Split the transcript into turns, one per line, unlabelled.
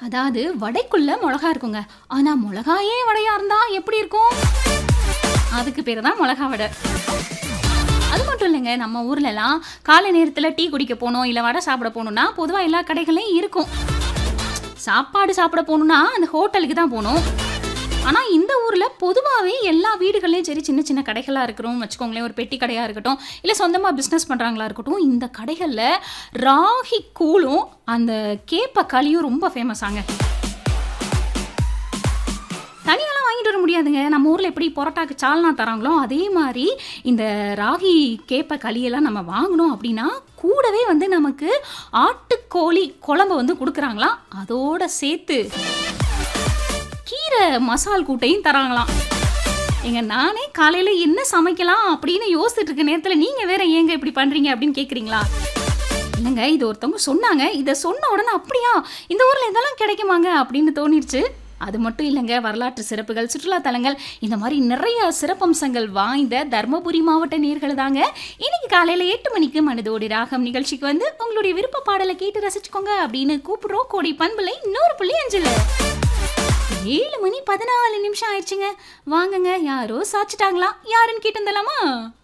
அதாவது வடைக்குள்ள மிளகா இருக்குங்க ஆனா மிளகாயே வடையா இருந்தா எப்படி இருக்கும் அதுக்கு பேர் தான் மிளகா வடை அது மட்டும் இல்லைங்க நம்ம ஊர்லலாம் காலை நேரத்தில் டீ குடிக்க போகணும் இல்லை வடை சாப்பிட போகணும்னா பொதுவாக எல்லா கடைகளையும் இருக்கும் சாப்பாடு சாப்பிட போகணுன்னா அந்த ஹோட்டலுக்கு தான் போகணும் ஆனால் இந்த ஊரில் பொதுவாகவே எல்லா வீடுகள்லையும் சரி சின்ன சின்ன கடைகளாக இருக்கிறோம் வச்சுக்கோங்களேன் ஒரு பெட்டி கடையாக இருக்கட்டும் இல்லை சொந்தமாக பிஸ்னஸ் பண்ணுறாங்களா இருக்கட்டும் இந்த கடைகளில் ராகி கூழும் அந்த கேப்ப களியும் ரொம்ப ஃபேமஸ் ஆங்க தனியாலாம் வாங்கிட்டு வர முடியாதுங்க நம்ம ஊரில் எப்படி பரோட்டாக்கு சால்னா தராங்களோ அதே மாதிரி இந்த ராகி கேப்ப களியெல்லாம் நம்ம வாங்கணும் அப்படின்னா கூடவே வந்து நமக்கு ஆட்டுக்கோழி குழம்பு வந்து கொடுக்குறாங்களாம் அதோட சேர்த்து கீரை மசால் கூட்டையும் தராங்களாம் எங்க நானே காலையில் என்ன சமைக்கலாம் அப்படின்னு யோசிச்சுட்டு இருக்க நேரத்தில் நீங்கள் வேற ஏங்க இப்படி பண்ணுறீங்க அப்படின்னு கேட்குறீங்களா இல்லைங்க இது ஒருத்தவங்க சொன்னாங்க இதை சொன்ன உடனே அப்படியா இந்த ஊரில் இதெல்லாம் கிடைக்குமாங்க அப்படின்னு தோணிருச்சு அது மட்டும் இல்லைங்க வரலாற்று சிறப்புகள் சுற்றுலா தலங்கள் இந்த மாதிரி நிறைய சிறப்பம்சங்கள் வாய்ந்த தர்மபுரி மாவட்ட நேர்கள் தாங்க இன்னைக்கு காலையில் எட்டு மணிக்கு மனதோடி ராகம் நிகழ்ச்சிக்கு வந்து உங்களுடைய விருப்ப பாடலை கேட்டு ரசிச்சுக்கோங்க அப்படின்னு கூப்பிடுறோம் கோடி பண்புலை நூறு புள்ளி அஞ்சில் ஏழு மணி பதினாலு நிமிஷம் ஆயிடுச்சுங்க வாங்குங்க யாரோ சாச்சிட்டாங்களா யாருன்னு கேட்டு வந்துடலாமா